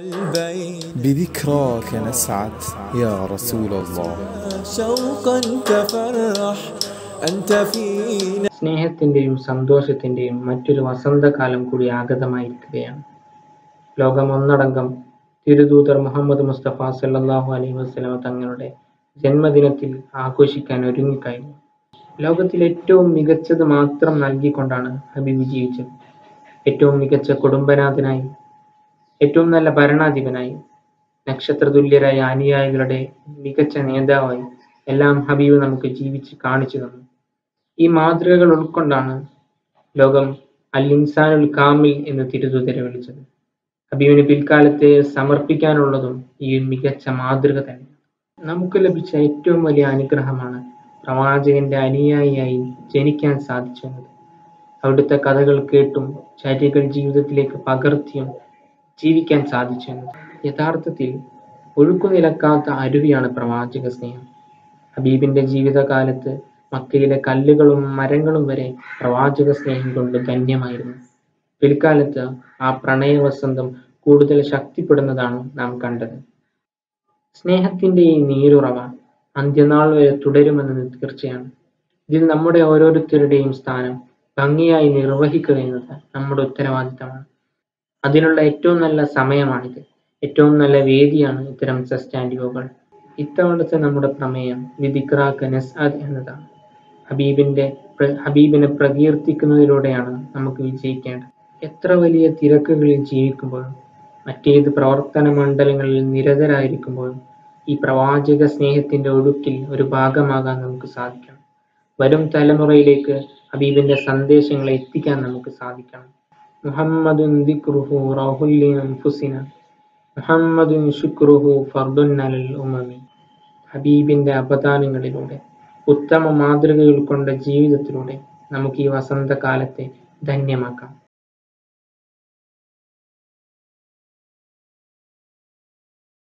بذكراك نسعد يا رسول الله شوقا تفرح أنت فينا സ്നേഹത്തിൻ്റെയും സന്തോഷത്തിൻ്റെയും മറ്റൊരു വസന്തകാലം കൂടി ആഗതമായിരിക്കുകയാണ് ലോകം ഒന്നടങ്കം തിരുദൂതർ മുഹമ്മദ് മുസ്തഫ സല്ലല്ലാഹു അലൈഹി വസല്ലമ തങ്ങളുടെ ജന്മദിനത്തിൽ ആഘോഷിക്കാൻ ഒരുങ്ങിക്കഴിഞ്ഞു ലോകത്തിൽ ഏറ്റവും മികച്ചത് മാത്രം നൽകിക്കൊണ്ടാണ് ഹബീബ് ജീവിച്ചത് ഏറ്റവും മികച്ച കുടുംബനാഥനായി ഏറ്റവും നല്ല ഭരണാധിപനായി നക്ഷത്രതുല്യരായ അനുയായികളുടെ മികച്ച നേതാവായി എല്ലാം ഹബീബ് നമുക്ക് ജീവിച്ച് കാണിച്ചു തന്നു ഈ മാതൃകകൾ ഉൾക്കൊണ്ടാണ് ലോകം അൽ ഇൻസാനുൽ കാമിൽ എന്ന് തിരുതുതരെ വിളിച്ചത് ഹബീബിന് പിൽക്കാലത്തെ സമർപ്പിക്കാനുള്ളതും ഈ മികച്ച മാതൃക തന്നെ നമുക്ക് ലഭിച്ച ഏറ്റവും വലിയ അനുഗ്രഹമാണ് പ്രവാചകന്റെ അനുയായിയായി ജനിക്കാൻ സാധിച്ചു എന്നത് അവിടുത്തെ കഥകൾ കേട്ടും ചര്യകൾ ജീവിതത്തിലേക്ക് പകർത്തിയും ജീവിക്കാൻ സാധിച്ചു എന്നത് യഥാർത്ഥത്തിൽ ഒഴുക്കുനിലക്കാത്ത അരുവിയാണ് പ്രവാചക സ്നേഹം ഹബീബിന്റെ ജീവിതകാലത്ത് മക്കയിലെ കല്ലുകളും മരങ്ങളും വരെ പ്രവാചക സ്നേഹം കൊണ്ട് ധന്യമായിരുന്നു പിൽക്കാലത്ത് ആ പ്രണയവസന്തം കൂടുതൽ ശക്തിപ്പെടുന്നതാണ് നാം കണ്ടത് സ്നേഹത്തിന്റെ ഈ നീരുറവ അന്ത്യനാൾ വരെ തുടരുമെന്നത് തീർച്ചയാണ് ഇതിൽ നമ്മുടെ ഓരോരുത്തരുടെയും സ്ഥാനം ഭംഗിയായി നിർവഹിക്കുക എന്നത് നമ്മുടെ ഉത്തരവാദിത്തമാണ് അതിനുള്ള ഏറ്റവും നല്ല സമയമാണിത് ഏറ്റവും നല്ല വേദിയാണ് ഇത്തരം സസ്റ്റാൻഡിയോകൾ ഇത്തവണത്തെ നമ്മുടെ പ്രമേയം വിധിക്രാക്ക് നസ്അദ് എന്നതാണ് ഹബീബിന്റെ പ്ര- ഹബീബിനെ പ്രകീർത്തിക്കുന്നതിലൂടെയാണ് നമുക്ക് വിജയിക്കേണ്ടത് എത്ര വലിയ തിരക്കുകളിൽ ജീവിക്കുമ്പോഴും മറ്റേത് പ്രവർത്തന മണ്ഡലങ്ങളിൽ നിരതരായിരിക്കുമ്പോഴും ഈ പ്രവാചക സ്നേഹത്തിന്റെ ഒഴുക്കിൽ ഒരു ഭാഗമാകാൻ നമുക്ക് സാധിക്കണം വരും തലമുറയിലേക്ക് ഹബീബിന്റെ സന്ദേശങ്ങളെ എത്തിക്കാൻ നമുക്ക് സാധിക്കണം മുഹമ്മദുൻ ദിക്റുഹു റൗഹുൽ ലി അൻഫുസിന മുഹമ്മദുൻ ശുക്രുഹു ഫർദുൻ അലൽ ഉമമി ഹബീബിന്റെ അപദാനങ്ങളിലൂടെ ഉത്തമ മാതൃകകൾ കൊണ്ട ജീവിതത്തിലൂടെ നമുക്ക് ഈ വസന്തകാലത്തെ ധന്യമാക്കാം